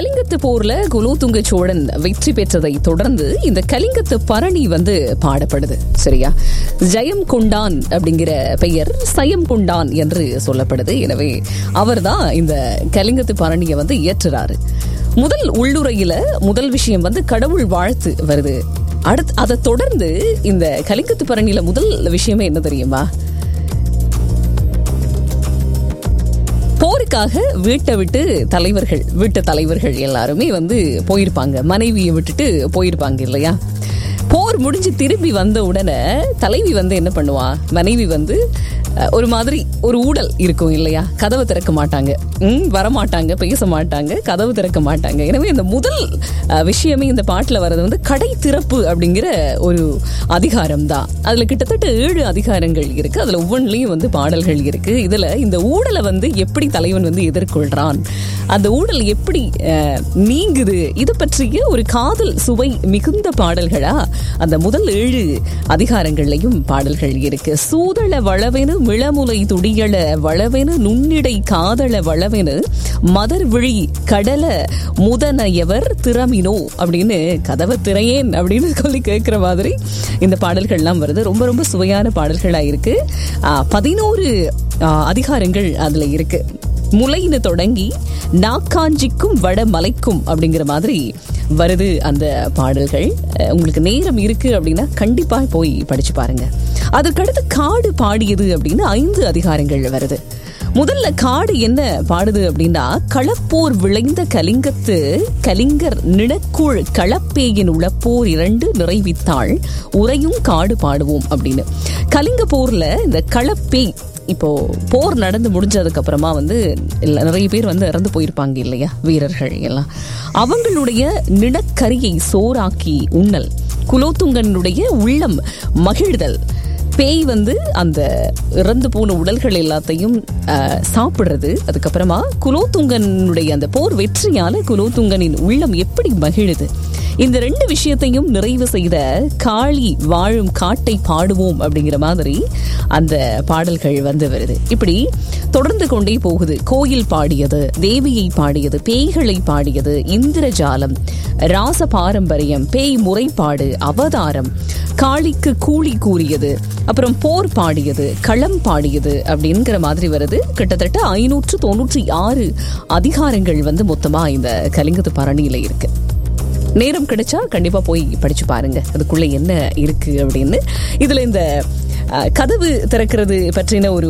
கலிங்கத்து போர்ல குலோத்துங்க சோழன் வெற்றி பெற்றதை தொடர்ந்து இந்த கலிங்கத்து பரணி வந்து பாடப்படுது சரியா ஜெயம் கொண்டான் அப்படிங்கிற பெயர் சயம் கொண்டான் என்று சொல்லப்படுது எனவே அவர்தான் இந்த கலிங்கத்து பரணியை வந்து இயற்றுறாரு முதல் உள்ளுரையில முதல் விஷயம் வந்து கடவுள் வாழ்த்து வருது அடுத்து அதை தொடர்ந்து இந்த கலிங்கத்து பரணியில முதல் விஷயமே என்ன தெரியுமா போருக்காக வீட்டை விட்டு தலைவர்கள் வீட்டு தலைவர்கள் எல்லாருமே வந்து போயிருப்பாங்க மனைவியை விட்டுட்டு போயிருப்பாங்க இல்லையா போர் முடிஞ்சு திரும்பி வந்த உடனே தலைவி வந்து என்ன பண்ணுவா மனைவி வந்து அஹ், ஒரு மாதிரி ஒரு ஊடல் இருக்கும் இல்லையா கதவு திறக்க மாட்டாங்க ம் வரமாட்டாங்க பேச மாட்டாங்க கதவு திறக்க மாட்டாங்க எனவே இந்த முதல் அஹ், விஷயமே இந்த பாட்டில் வர்றது வந்து கடை திறப்பு அப்படிங்கிற ஒரு அதிகாரம் தான் அதில் கிட்டத்தட்ட ஏழு அதிகாரங்கள் இருக்கு அதில் ஒவ்வொன்றிலையும் வந்து பாடல்கள் இருக்கு இதில் இந்த ஊடலை வந்து எப்படி தலைவன் வந்து எதிர்கொள்றான் அந்த ஊடல் எப்படி அஹ், நீங்குது இது பற்றிய ஒரு காதல் சுவை மிகுந்த பாடல்களா அந்த முதல் ஏழு அதிகாரங்கள்லையும் பாடல்கள் இருக்கு சூதள வளவெனு மிளமுலை துடியள வளவெனு நுண்ணிடை காதள வளவெனு மதர் விழி கடல முதனையவர் திறமினோ அப்படின்னு கதவை திரையேன் அப்படின்னு சொல்லி கேட்குற மாதிரி இந்த பாடல்கள்லாம் வருது ரொம்ப ரொம்ப சுவையான பாடல்களா இருக்கு ஆஹ், பதினோரு ஆஹ், அதிகாரங்கள் அதுல இருக்கு முளைன்னு தொடங்கி நாக்காஞ்சிக்கும் வட மலைக்கும் அப்படிங்கிற மாதிரி வருது அந்த பாடல்கள் அஹ் உங்களுக்கு நேரம் இருக்கு அப்படின்னா கண்டிப்பா போய் படிச்சு பாருங்க அதற்கடுத்து காடு பாடியது அப்படின்னு ஐந்து அதிகாரங்கள் வருது முதல்ல காடு என்ன பாடுது அப்படின்னா களப்போர் விளைந்த கலிங்கத்து கலிங்கர் நினக்குள் களப்பேயின் உழப்போர் இரண்டு நிறைவித்தாள் உரையும் காடு பாடுவோம் அப்படின்னு கலிங்க போர்ல இந்த களப்பேய் இப்போ போர் நடந்து முடிஞ்சதுக்கு அப்புறமா வந்து இல்ல- நிறைய பேர் வந்து இறந்து போயிருப்பாங்க இல்லையா வீரர்கள் எல்லாம் அவங்களுடைய நிலக்கரியை சோறாக்கி உண்ணல் குலோத்துங்கனுடைய உள்ளம் மகிழ்தல் பேய் வந்து அந்த இறந்து போன உடல்கள் எல்லாத்தையும் அஹ், சாப்பிடுறது அதுக்கப்புறமா குலோத்துங்கனுடைய அந்த போர் வெற்றியால குலோத்துங்கனின் உள்ளம் எப்படி மகிழுது இந்த ரெண்டு விஷயத்தையும் நிறைவு செய்த காளி வாழும் காட்டை பாடுவோம் அப்படிங்கிற மாதிரி அந்த பாடல்கள் வந்து வருது இப்படி தொடர்ந்து கொண்டே போகுது கோயில் பாடியது தேவியை பாடியது பேய்களை பாடியது இந்திரஜாலம் ராச பாரம்பரியம் பேய் முறைப்பாடு அவதாரம் காளிக்கு கூலி கூறியது அப்புறம் போர் பாடியது களம் பாடியது அப்படிங்கிற மாதிரி வருது கிட்டத்தட்ட ஐநூற்று தொண்ணூற்றி ஆறு அதிகாரங்கள் வந்து மொத்தமா இந்த கலிங்கத்து பரணியில இருக்கு நேரம் கிடைச்சா கண்டிப்பா போய் படிச்சு பாருங்க அதுக்குள்ள என்ன இருக்கு அப்படின்னு இதுல இந்த அஹ், கதவு திறக்கிறது பற்றின ஒரு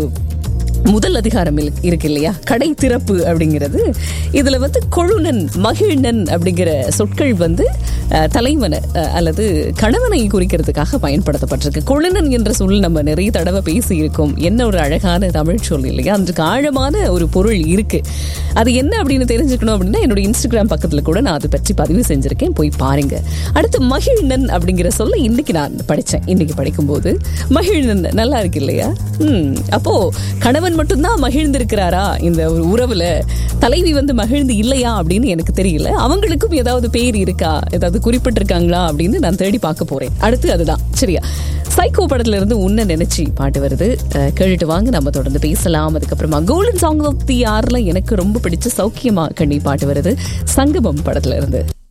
முதல் அதிகாரம் இல்- இருக்கு இல்லையா கடை திறப்பு அப்படிங்கிறது இதுல வந்து கொழுனன் மகிழ்நன் அப்படிங்கிற சொற்கள் வந்து அஹ், தலைவனை அஹ், அல்லது கணவனை குறிக்கிறதுக்காக பயன்படுத்தப்பட்டிருக்கு கொழுனன் என்ற சொல் நம்ம நிறைய தடவை பேசி இருக்கோம் என்ன ஒரு அழகான தமிழ் சொல் இல்லையா அதுக்கு ஆழமான ஒரு பொருள் இருக்கு அது என்ன அப்படின்னு தெரிஞ்சுக்கணும் அப்படின்னா என்னோட இன்ஸ்டாகிராம் பக்கத்துல கூட நான் அதை பற்றி பதிவு செஞ்சிருக்கேன் போய் பாருங்க அடுத்து மகிழ்நன் அப்படிங்கிற சொல்ல இன்னைக்கு நான் படிச்சேன் இன்னைக்கு படிக்கும்போது மகிழ்நன் நல்லா இருக்கு இல்லையா ம் அப்போ கணவன் மட்டும்தான் மகிழ்ந்திருக்கிறாரா இந்த ஒரு உறவுல தலைவி வந்து மகிழ்ந்து இல்லையா அப்படின்னு எனக்கு தெரியல அவங்களுக்கும் ஏதாவது பேர் இருக்கா ஏதாவது குறிப்பிட்டிருக்காங்களா அப்படின்னு நான் தேடி பார்க்க போறேன் அடுத்து அதுதான் சரியா சைக்கோ படத்துல இருந்து உன்ன நினைச்சு பாட்டு வருது அஹ், கேட்டுட்டு வாங்க நம்ம தொடர்ந்து பேசலாம் அதுக்கப்புறமா கோல்டன் சாங் ஆஃப் தி ஆர்ல எனக்கு ரொம்ப பிடிச்ச சௌக்கியமா கண்ணி பாட்டு வருது சங்கமம் படத்துல இருந்து